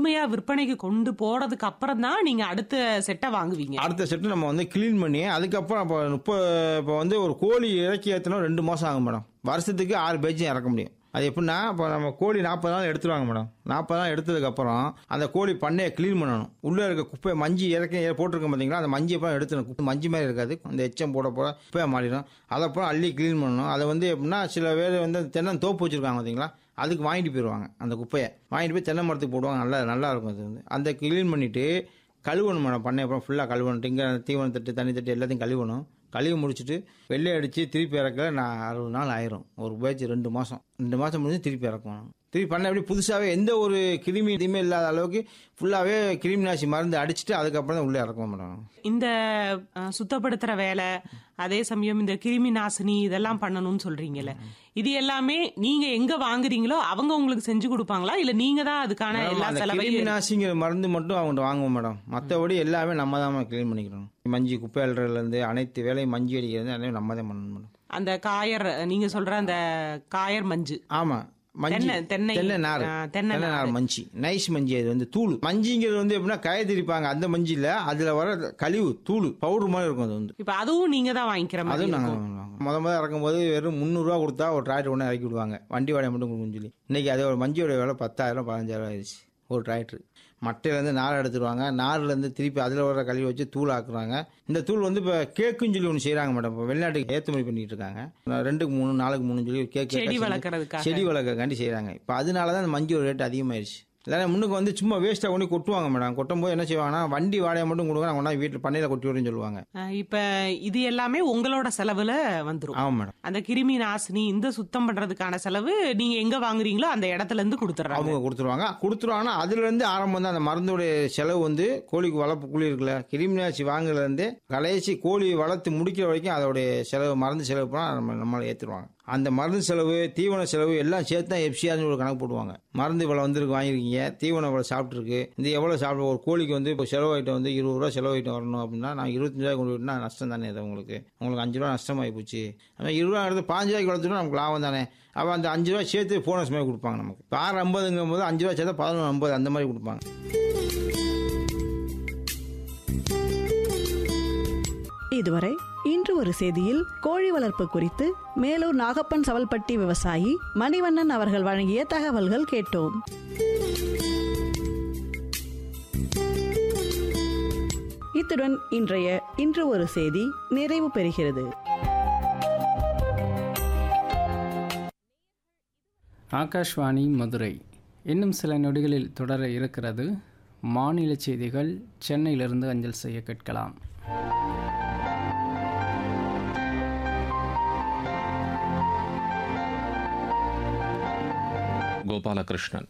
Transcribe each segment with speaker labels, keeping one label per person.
Speaker 1: முழுமையா விற்பனைக்கு கொண்டு போறதுக்கு அப்புறம் தான் நீங்க அடுத்த செட்டை வாங்குவீங்க
Speaker 2: அடுத்த செட்டு நம்ம வந்து க்ளீன் பண்ணி அதுக்கப்புறம் இப்போ முப்பது இப்போ வந்து ஒரு கோழி இறக்கி ஏற்றணும் ரெண்டு மாதம் ஆகும் மேடம் வருஷத்துக்கு ஆறு பேஜும் இறக்க முடியும் அது எப்படின்னா இப்போ நம்ம கோழி நாற்பது நாள் எடுத்துருவாங்க மேடம் நாற்பது நாள் எடுத்ததுக்கப்புறம் அந்த கோழி பண்ணையை க்ளீன் பண்ணணும் உள்ளே இருக்க குப்பையை மஞ்சி இறக்கி போட்டிருக்கோம் பார்த்தீங்களா அந்த மஞ்சி அப்புறம் எடுத்துணும் குப்பை மஞ்சி மாதிரி இருக்காது அந்த எச்சம் போட போட குப்பையாக மாறிடும் அதை அப்புறம் அள்ளி க்ளீன் பண்ணணும் அதை வந்து எப்படின்னா சில பேர் வந்து தென்னை தோப்பு வச்சுருக்காங்க பார்த்தீங்களா அதுக்கு வாங்கிட்டு போயிடுவாங்க அந்த குப்பையை வாங்கிட்டு போய் தென்னை மரத்துக்கு போடுவாங்க நல்லா நல்லா இருக்கும் அது வந்து அந்த க்ளீன் பண்ணிவிட்டு கழுவணும் மேடம் பண்ணை அப்புறம் ஃபுல்லாக கழுவணும் இங்கே தீவனம் தட்டு தண்ணி தட்டு எல்லாத்தையும் கழுவணும் கழுவி முடிச்சுட்டு வெள்ளை அடித்து திருப்பி இறக்க நான் அறுபது நாள் ஆயிரும் ஒரு பேட்ச் ரெண்டு மாதம் ரெண்டு மாதம் முடிஞ்சு திருப்பி இறக்கணும் திருப்பி பண்ண எப்படி புதுசாகவே எந்த ஒரு கிருமி இதுவுமே இல்லாத அளவுக்கு ஃபுல்லாகவே கிருமி நாசி மருந்து அடிச்சுட்டு அதுக்கப்புறம் தான் உள்ளே இறக்குவோம் மேடம்
Speaker 1: இந்த அஹ், சுத்தப்படுத்துற வேலை அதே சமயம் இந்த கிருமி நாசினி இதெல்லாம் பண்ணணும்னு சொல்றீங்கல்ல இது எல்லாமே நீங்க எங்க வாங்குறீங்களோ அவங்க உங்களுக்கு செஞ்சு கொடுப்பாங்களா இல்ல நீங்க தான் அதுக்கான எல்லா
Speaker 2: அந்த கிருமி
Speaker 1: செலவையும்
Speaker 2: நாசிங்கிற மருந்து மட்டும் அவங்க வாங்குவோம் மேடம் மற்றபடி எல்லாமே நம்ம தான் க்ளீன் பண்ணிக்கிறோம் மஞ்சி குப்பை அள்ளுறதுலேருந்து அனைத்து வேலையும் மஞ்சி அடிக்கிறது எல்லாமே நம்ம தான் பண்ணணும் மேடம்
Speaker 1: அந்த காயர் நீங்க சொல்ற அந்த காயர் மஞ்சு
Speaker 2: ஆமாம் மஞ்சி
Speaker 1: தென்னை தென்னை
Speaker 2: தென்னை நார்
Speaker 1: ஆ, தென்னை
Speaker 2: தென்னை நார் மஞ்சி நைஸ் மஞ்சி அது வந்து தூள் மஞ்சிங்கிறது வந்து எப்படின்னா கய திரிப்பாங்க அந்த மஞ்சி இல்ல அதுல வர கழிவு தூள் பவுடர் மாதிரி இருக்கும் அது வந்து
Speaker 1: இப்ப அதுவும் நீங்க தான் வாங்கிக்கிற மாதிரி
Speaker 2: அதுவும் நாங்கள்
Speaker 1: இருக்கும்.
Speaker 2: முத முத இறக்கும்போது வெறும் முந்நூறுரூவா கொடுத்தா ஒரு டிராக்டர் ஒன்று இறக்கி விடுவாங்க வண்டி வாடகை மட்டும் கொடுக்குன்னு சொல்லி இன்னைக்கு அதே ஒரு மஞ்சியோட விலை பத்தாயிரம் பதினஞ்சாயிரம் ஆயிடுச்சு ஒரு டிராக்டர் மட்டையிலேருந்து நார் எடுத்துருவாங்க நார்லேருந்து திருப்பி அதில் வர கழிவு வச்சு தூள் ஆக்குறாங்க இந்த தூள் வந்து இப்போ கேக்குன்னு சொல்லி ஒன்று செய்கிறாங்க மேடம் இப்போ வெளிநாட்டுக்கு ஏற்றுமதி பண்ணிட்டு இருக்காங்க நான் ரெண்டுக்கு மூணு நாளுக்கு மூணு சொல்லி கேக்
Speaker 1: செடி வளர்க்கறதுக்காக
Speaker 2: செடி வளர்க்கறக்காண்டி செய்கிறாங்க இப்போ அதனால தான் அந்த மஞ்சள் ரேட் அதிகமாயிருச்சு இல்லைன்னா முன்னுக்கு வந்து சும்மா வேஸ்ட்டாக கொண்டு கொட்டுவாங்க மேடம் கொட்டும் போது என்ன செய்வாங்கன்னா வண்டி வாடகை மட்டும் கொடுங்க நான் கொண்டா வீட்டில் பண்ணையில் கொட்டி விடுன்னு சொல்லுவாங்க
Speaker 1: அஹ், இப்ப இது எல்லாமே உங்களோட செலவுல வந்துரும்
Speaker 2: ஆமாம் மேடம்
Speaker 1: அந்த கிருமி நாசினி இந்த சுத்தம் பண்றதுக்கான செலவு நீங்க எங்க வாங்குறீங்களோ அந்த இடத்துல இருந்து கொடுத்துறாங்க
Speaker 2: அவங்க கொடுத்துருவாங்க கொடுத்துருவாங்கன்னா அதுலேருந்து ஆரம்பம் தான் அந்த மருந்துடைய செலவு வந்து கோழிக்கு வளர்ப்பு கூலி இருக்குல்ல கிருமிநாசி வாங்குறதுலேருந்து கடைசி கோழி வளர்த்து முடிக்கிற வரைக்கும் அதோடைய செலவு மருந்து செலவு போனால் நம்ம நம்மளை ஏற்றுருவாங்க அந்த மருந்து செலவு தீவன செலவு எல்லாம் சேர்த்து தான் எஃப்சிஆர்னு ஒரு கணக்கு போடுவாங்க மருந்து இவ்வளோ வந்திருக்கு வாங்கியிருக்கீங்க தீவனம் இவ்வளோ சாப்பிட்ருக்கு இந்த எவ்வளோ சாப்பிட ஒரு கோழிக்கு வந்து இப்போ செலவாயிட்டு வந்து இருபது ரூபா செலவாயிட்டு வரணும் அப்படின்னா நான் இருபத்தஞ்சு ரூபாய் கொண்டு விட்டுனா நஷ்டம் தானே அது உங்களுக்கு உங்களுக்கு அஞ்சு ரூபா நஷ்டமாகி போச்சு ஆனால் இருபது ரூபா எடுத்து பாஞ்சு ரூபாய்க்கு வளர்த்துனா நமக்கு லாபம் தானே அப்போ அந்த அஞ்சு ரூபா சேர்த்து போனஸ் மாதிரி கொடுப்பாங்க நமக்கு இப்போ ஆறு ஐம்பதுங்கும் போது அஞ்சு ரூபா சேர்த்தா பதினொன்று ஐம்பது அந்த மாதிரி கொடுப்பாங்க
Speaker 3: இதுவரை இன்று ஒரு செய்தியில் கோழி வளர்ப்பு குறித்து மேலூர் நாகப்பன் சவல்பட்டி விவசாயி மணிவண்ணன் அவர்கள் வழங்கிய தகவல்கள் கேட்டோம் இத்துடன் இன்றைய இன்று ஒரு செய்தி நிறைவு பெறுகிறது
Speaker 4: ஆகாஷ்வாணி மதுரை இன்னும் சில நொடிகளில் தொடர இருக்கிறது மாநில செய்திகள் சென்னையிலிருந்து அஞ்சல் செய்ய கேட்கலாம்
Speaker 5: கோபாலகிருஷ்ணன்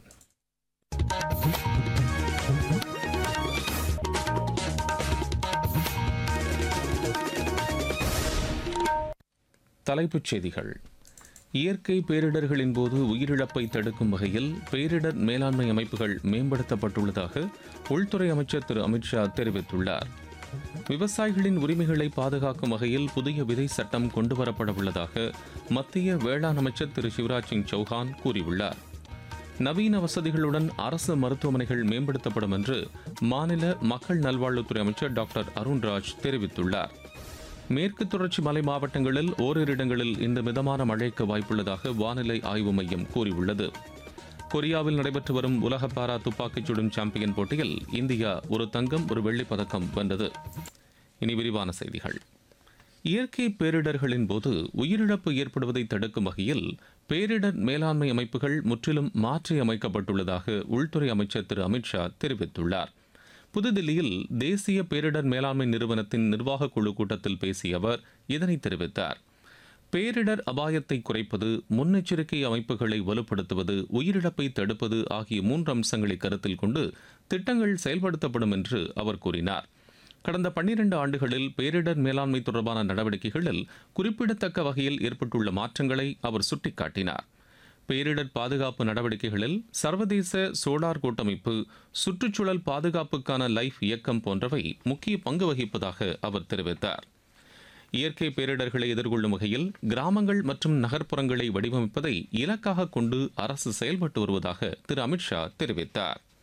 Speaker 5: தலைப்புச் செய்திகள் இயற்கை பேரிடர்களின் போது உயிரிழப்பை தடுக்கும் வகையில் பேரிடர் மேலாண்மை அமைப்புகள் மேம்படுத்தப்பட்டுள்ளதாக உள்துறை அமைச்சர் திரு அமித்ஷா தெரிவித்துள்ளார் விவசாயிகளின் உரிமைகளை பாதுகாக்கும் வகையில் புதிய விதை சட்டம் கொண்டுவரப்பட உள்ளதாக மத்திய வேளாண் அமைச்சர் திரு சிவராஜ் சிங் சௌஹான் கூறியுள்ளார் நவீன வசதிகளுடன் அரசு மருத்துவமனைகள் மேம்படுத்தப்படும் என்று மாநில மக்கள் நல்வாழ்வுத்துறை அமைச்சர் டாக்டர் அருண்ராஜ் தெரிவித்துள்ளார் மேற்கு தொடர்ச்சி மலை மாவட்டங்களில் ஓரிரு இடங்களில் இந்த மிதமான மழைக்கு வாய்ப்புள்ளதாக வானிலை ஆய்வு மையம் கூறியுள்ளது கொரியாவில் நடைபெற்று வரும் உலக பாரா துப்பாக்கிச் சுடும் சாம்பியன் போட்டியில் இந்தியா ஒரு தங்கம் ஒரு வெள்ளிப் பதக்கம் வென்றது இனி விரிவான செய்திகள் இயற்கை பேரிடர்களின் போது உயிரிழப்பு ஏற்படுவதை தடுக்கும் வகையில் பேரிடர் மேலாண்மை அமைப்புகள் முற்றிலும் மாற்றி அமைக்கப்பட்டுள்ளதாக உள்துறை அமைச்சர் திரு அமித்ஷா தெரிவித்துள்ளார் புதுதில்லியில் தேசிய பேரிடர் மேலாண்மை நிறுவனத்தின் நிர்வாக குழு கூட்டத்தில் பேசிய அவர் இதனை தெரிவித்தார் பேரிடர் அபாயத்தை குறைப்பது முன்னெச்சரிக்கை அமைப்புகளை வலுப்படுத்துவது உயிரிழப்பை தடுப்பது ஆகிய மூன்று அம்சங்களை கருத்தில் கொண்டு திட்டங்கள் செயல்படுத்தப்படும் என்று அவர் கூறினார் கடந்த பன்னிரண்டு ஆண்டுகளில் பேரிடர் மேலாண்மை தொடர்பான நடவடிக்கைகளில் குறிப்பிடத்தக்க வகையில் ஏற்பட்டுள்ள மாற்றங்களை அவர் சுட்டிக்காட்டினார் பேரிடர் பாதுகாப்பு நடவடிக்கைகளில் சர்வதேச சோலார் கூட்டமைப்பு சுற்றுச்சூழல் பாதுகாப்புக்கான லைஃப் இயக்கம் போன்றவை முக்கிய பங்கு வகிப்பதாக அவர் தெரிவித்தார் இயற்கை பேரிடர்களை எதிர்கொள்ளும் வகையில் கிராமங்கள் மற்றும் நகர்ப்புறங்களை வடிவமைப்பதை இலக்காக கொண்டு அரசு செயல்பட்டு வருவதாக திரு அமித்ஷா தெரிவித்தார்